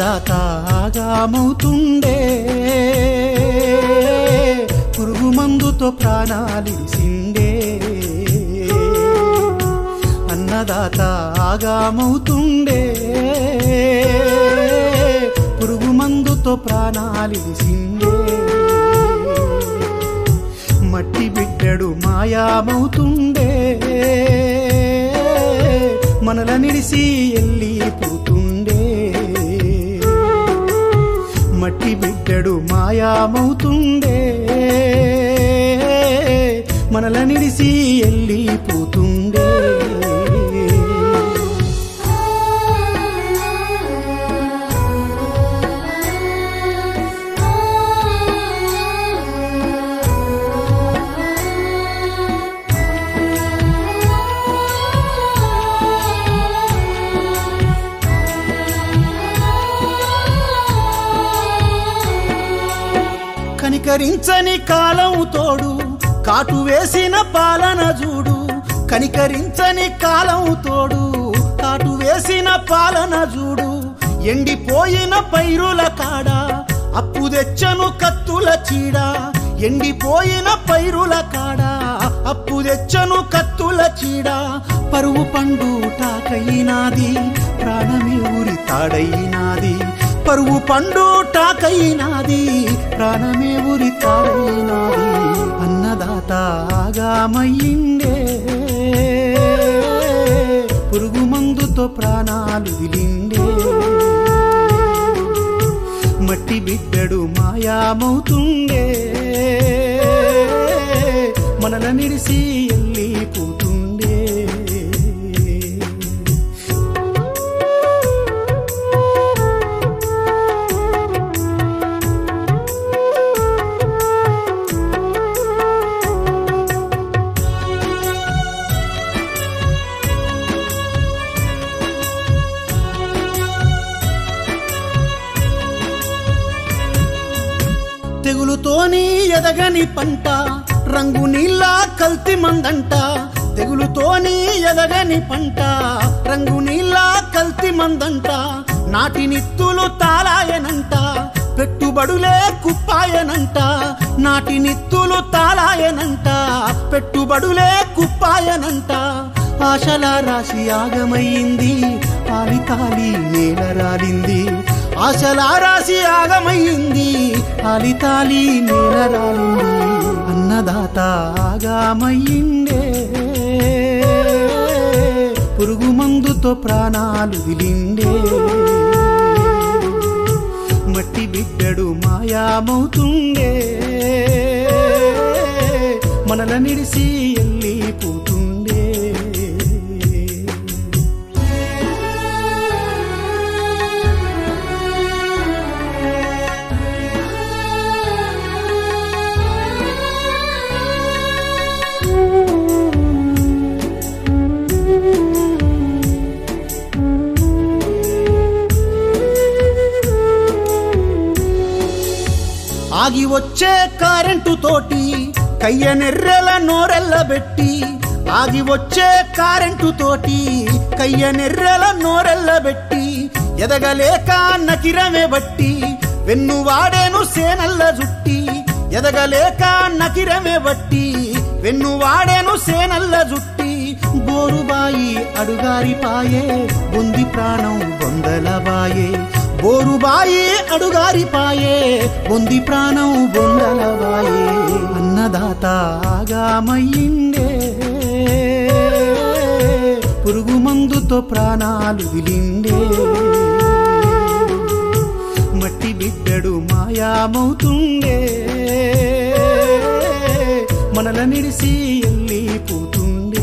అన్నదాత ఆగామవుతుండే పురుగు మందుతో ప్రాణాలిసిండే అన్నదాత ఆగామవుతుండే పురుగు మందుతో ప్రాణాలిసిండే మట్టి బిడ్డడు మాయామవుతుండే మనల నిడిసి వెళ్ళిపోతుండే మట్టి బిడ్డడు మాయామవుతుండే మనల నిడిసి వెళ్ళిపోతుండే కనికరించని కాలం తోడు కాటు వేసిన పాలన చూడు కనికరించని కాలం తోడు కాటు వేసిన పాలన చూడు ఎండిపోయిన పైరుల కాడ అప్పు తెచ్చను కత్తుల చీడ ఎండిపోయిన పైరుల కాడ అప్పు తెచ్చను కత్తుల చీడ పరువు పండు టాకైనాది ప్రాణమే ఊరి తాడైనాది పరువు పండు టాకైనాది ప్రాణమే ఊరి తాడైనాది అన్నదాత ఆగామయ్యిండే పురుగు మందుతో ప్రాణాలు విలిండే మట్టి బిడ్డడు మాయామవుతుండే మనల నిడిసి వెళ్ళిపోతుండే తెగులుతోని ఎదగని పంట రంగు నీళ్ళ కల్తి మందంట తెగులుతోని ఎదగని పంట రంగు నీళ్ళ కల్తి మందంట నాటి నిత్తులు తాలాయనంట పెట్టుబడులే కుప్పాయనంట నాటి నిత్తులు తాలాయనంట పెట్టుబడులే కుప్పాయనంట ఆశల రాశి ఆగమయ్యింది ఆలితాలి నేల రాలింది ఆశల రాశి ఆగమయ్యింది ఆలితాలి నేల రాలింది అన్నదాత ఆగామయ్యిండే పురుగు మందుతో ప్రాణాలు విలిండే మట్టి బిడ్డడు మాయామవుతుండే మనల నిడిసి వెళ్ళిపోతుండే ఆగి వచ్చే కరెంటు తోటి కయ్య నెర్రెల నోరెల్లబెట్టి ఆగి వచ్చే కరెంటు తోటి కయ్య నెర్రెల నోరెల్లబెట్టి ఎదగలేక నకిరమే బట్టి వెన్ను వాడేను సేనల్ల జుట్టి ఎదగలేక నకిరమే బట్టి వెన్ను వాడేను సేనల్ల జుట్టి బోరుబాయి అడుగారిపాయే బొంది ప్రాణం బొందలబాయే బోరుబాయి అడుగారిపాయే బొంది ప్రాణం బొందలబాయే అన్నదాత ఆగామయ్యిండే పురుగు మందుతో ప్రాణాలు విలిండే మట్టి బిడ్డడు మాయామవుతుండే మనల నిడిసి వెళ్ళిపోతుండే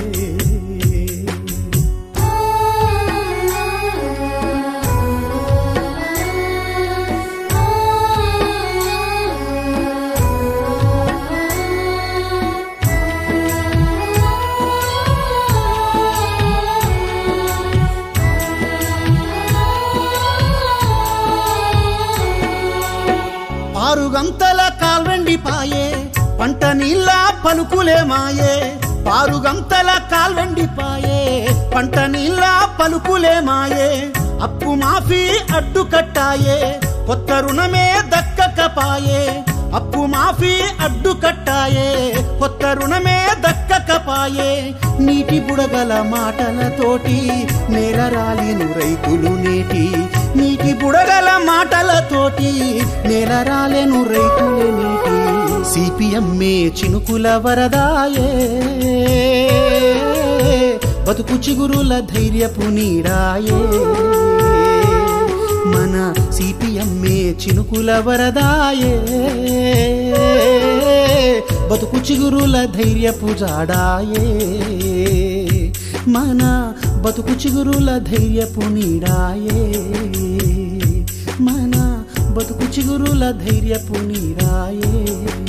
ఆరు గంతల కాల్వెండిపాయే పంట నీళ్ళ పలుకులే మాయే పారు గంతల కాల్వెండిపాయే పంట నీళ్ళ పలుకులే మాయే అప్పు మాఫీ అడ్డుకట్టాయే కొత్త రుణమే దక్కకపాయే అప్పు మాఫీ అడ్డుకట్టాయే కొత్త రుణమే దక్కకపాయే నీటి బుడగల మాటలతోటి నేల రాలిను రైతులు నేటి నీటి బుడగల మాటలతోటి నేల రాలెను రైతులు నేటి సిపిఎంఏ చినుకుల వరదాయే బతుకు చిగురుల ధైర్యపు నీడాయే మన సిపిఎంఏ చినుకుల వరదాయే బతుకు చిగురుల ధైర్యపు జాడాయే మన బతుకు చిగురుల ధైర్యపు నీడాయే మన బతుకు చిగురుల ధైర్యపు నీడాయే